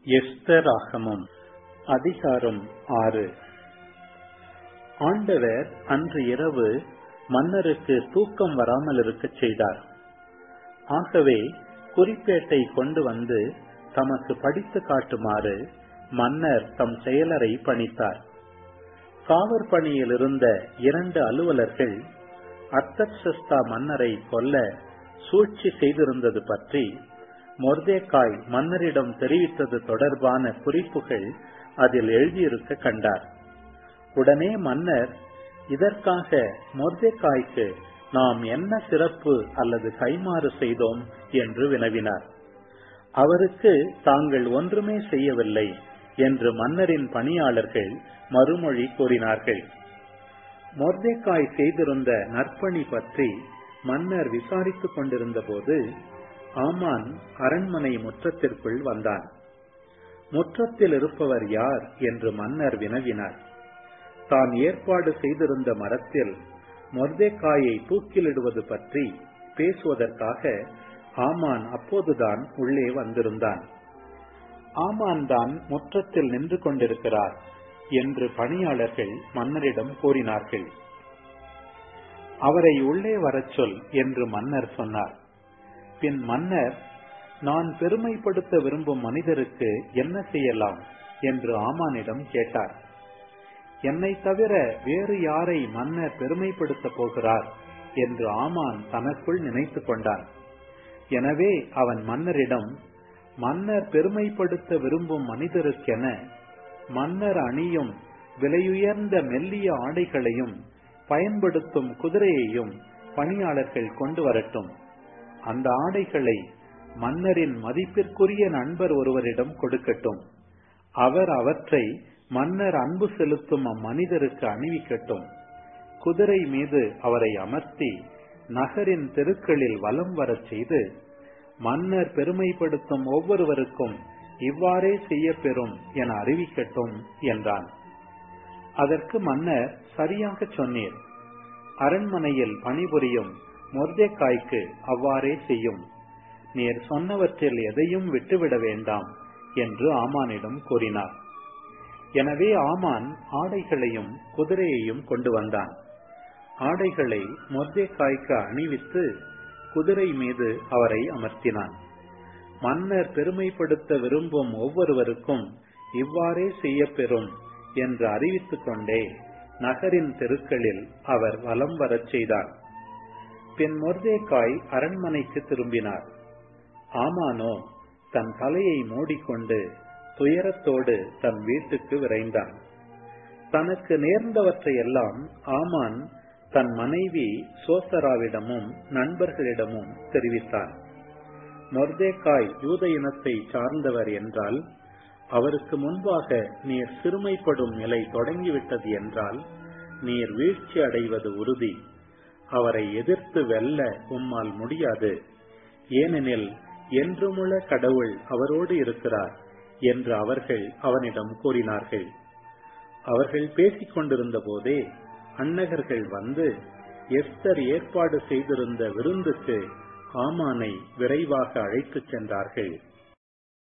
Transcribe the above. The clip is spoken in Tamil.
எஸ்தராகமம் அதிகாரம் ஆறு ஆண்டவர் அன்று இரவு மன்னருக்கு தூக்கம் வராமல் இருக்கச் செய்தார் ஆகவே குறிப்பேட்டை கொண்டு வந்து தமக்கு படித்து காட்டுமாறு மன்னர் தம் செயலரை பணித்தார் காவற் பணியில் இருந்த இரண்டு அலுவலர்கள் அர்த்தசஸ்தா மன்னரை கொல்ல சூழ்ச்சி செய்திருந்தது பற்றி மொர்தேக்காய் மன்னரிடம் தெரிவித்தது தொடர்பான குறிப்புகள் அதில் எழுதியிருக்க கண்டார் உடனே மன்னர் இதற்காக மொர்தேக்காய்க்கு நாம் என்ன சிறப்பு அல்லது கைமாறு செய்தோம் என்று வினவினார் அவருக்கு தாங்கள் ஒன்றுமே செய்யவில்லை என்று மன்னரின் பணியாளர்கள் மறுமொழி கூறினார்கள் மொர்தேக்காய் செய்திருந்த நற்பணி பற்றி மன்னர் விசாரித்துக் கொண்டிருந்த போது ஆமான் அரண்மனை முற்றத்திற்குள் வந்தான் முற்றத்தில் இருப்பவர் யார் என்று மன்னர் வினவினார் தான் ஏற்பாடு செய்திருந்த மரத்தில் மொர்தேக்காயை தூக்கிலிடுவது பற்றி பேசுவதற்காக ஆமான் அப்போதுதான் உள்ளே வந்திருந்தான் ஆமான் தான் முற்றத்தில் நின்று கொண்டிருக்கிறார் என்று பணியாளர்கள் மன்னரிடம் கூறினார்கள் அவரை உள்ளே வரச் சொல் என்று மன்னர் சொன்னார் பின் மன்னர் நான் பெருமைப்படுத்த விரும்பும் மனிதருக்கு என்ன செய்யலாம் என்று ஆமானிடம் கேட்டார் என்னை தவிர வேறு யாரை மன்னர் பெருமைப்படுத்த போகிறார் என்று ஆமான் தனக்குள் நினைத்து கொண்டான் எனவே அவன் மன்னரிடம் மன்னர் பெருமைப்படுத்த விரும்பும் மனிதருக்கென மன்னர் அணியும் விலையுயர்ந்த மெல்லிய ஆடைகளையும் பயன்படுத்தும் குதிரையையும் பணியாளர்கள் கொண்டு வரட்டும் அந்த ஆடைகளை மன்னரின் மதிப்பிற்குரிய நண்பர் ஒருவரிடம் கொடுக்கட்டும் அவர் அவற்றை மன்னர் அன்பு செலுத்தும் அம்மனிதருக்கு அணிவிக்கட்டும் குதிரை மீது அவரை அமர்த்தி நகரின் தெருக்களில் வலம் வரச் செய்து மன்னர் பெருமைப்படுத்தும் ஒவ்வொருவருக்கும் இவ்வாறே செய்ய பெறும் என அறிவிக்கட்டும் என்றான் அதற்கு மன்னர் சரியாக சொன்னீர் அரண்மனையில் பணிபுரியும் மொர்தேக்காய்க்கு அவ்வாறே செய்யும் நீர் சொன்னவற்றில் எதையும் விட்டுவிட வேண்டாம் என்று ஆமானிடம் கூறினார் எனவே ஆமான் ஆடைகளையும் குதிரையையும் கொண்டு வந்தான் ஆடைகளை மொர்தேக்காய்க்கு அணிவித்து குதிரை மீது அவரை அமர்த்தினான் மன்னர் பெருமைப்படுத்த விரும்பும் ஒவ்வொருவருக்கும் இவ்வாறே செய்யப்பெறும் என்று அறிவித்துக் கொண்டே நகரின் தெருக்களில் அவர் வலம் வரச் செய்தார் பின் மொர்தேக்காய் அரண்மனைக்கு திரும்பினார் ஆமானோ தன் தலையை மூடிக்கொண்டு துயரத்தோடு தன் வீட்டுக்கு விரைந்தான் தனக்கு நேர்ந்தவற்றையெல்லாம் ஆமான் தன் மனைவி சோசராவிடமும் நண்பர்களிடமும் தெரிவித்தான் மொர்தேக்காய் யூத இனத்தை சார்ந்தவர் என்றால் அவருக்கு முன்பாக நீர் சிறுமைப்படும் நிலை தொடங்கிவிட்டது என்றால் நீர் வீழ்ச்சி அடைவது உறுதி அவரை எதிர்த்து வெல்ல உம்மால் முடியாது ஏனெனில் என்றுமுள்ள கடவுள் அவரோடு இருக்கிறார் என்று அவர்கள் அவனிடம் கூறினார்கள் அவர்கள் பேசிக் கொண்டிருந்த போதே அன்னகர்கள் வந்து எஸ்தர் ஏற்பாடு செய்திருந்த விருந்துக்கு ஆமானை விரைவாக அழைத்துச் சென்றார்கள்